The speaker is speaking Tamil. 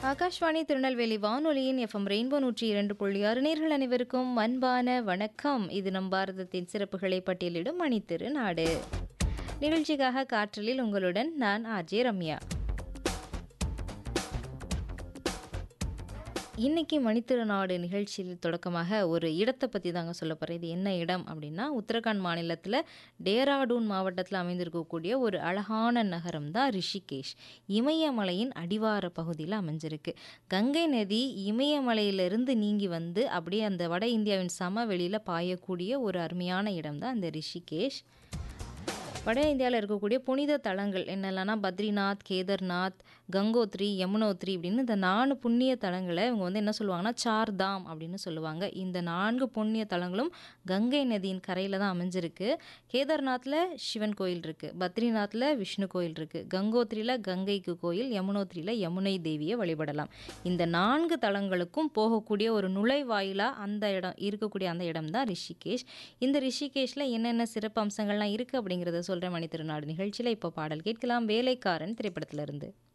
ஆகாஷ்வாணி திருநெல்வேலி வானொலியின் எஃப்எம் ரெயின்போ நூற்றி இரண்டு புள்ளி ஆறு நேர்கள் அனைவருக்கும் அன்பான வணக்கம் இது நம் பாரதத்தின் சிறப்புகளை பட்டியலிடும் மணித்திரு நாடு நிகழ்ச்சிக்காக காற்றலில் உங்களுடன் நான் ஆர்ஜே ரம்யா இன்னைக்கு மணித்திருநாடு நிகழ்ச்சியில் தொடக்கமாக ஒரு இடத்தை பற்றி தாங்க சொல்ல போகிறேன் இது என்ன இடம் அப்படின்னா உத்தரகாண்ட் மாநிலத்தில் டேராடூன் மாவட்டத்தில் அமைந்திருக்கக்கூடிய ஒரு அழகான நகரம் தான் ரிஷிகேஷ் இமயமலையின் அடிவார பகுதியில் அமைஞ்சிருக்கு கங்கை நதி இமயமலையிலிருந்து நீங்கி வந்து அப்படியே அந்த வட இந்தியாவின் சமவெளியில் பாயக்கூடிய ஒரு அருமையான இடம் தான் இந்த ரிஷிகேஷ் வட இந்தியாவில் இருக்கக்கூடிய புனித தலங்கள் என்னெல்லாம்னா பத்ரிநாத் கேதர்நாத் கங்கோத்ரி யமுனோத்ரி அப்படின்னு இந்த நான்கு புண்ணிய தலங்களை இவங்க வந்து என்ன சொல்லுவாங்கன்னா சார் தாம் அப்படின்னு சொல்லுவாங்க இந்த நான்கு புண்ணிய தலங்களும் கங்கை நதியின் கரையில் தான் அமைஞ்சிருக்கு கேதார்நாத்தில் சிவன் கோயில் இருக்குது பத்ரிநாத்தில் விஷ்ணு கோயில் இருக்குது கங்கோத்ரியில் கங்கைக்கு கோயில் யமுனோத்ரியில் யமுனை தேவியை வழிபடலாம் இந்த நான்கு தலங்களுக்கும் போகக்கூடிய ஒரு நுழைவாயிலாக அந்த இடம் இருக்கக்கூடிய அந்த இடம் தான் ரிஷிகேஷ் இந்த ரிஷிகேஷில் என்னென்ன சிறப்பு அம்சங்கள்லாம் இருக்குது அப்படிங்கிறத சொல்கிற மணி திருநாடு நிகழ்ச்சியில் இப்போ பாடல் கேட்கலாம் வேலைக்காரன் திரைப்படத்திலிருந்து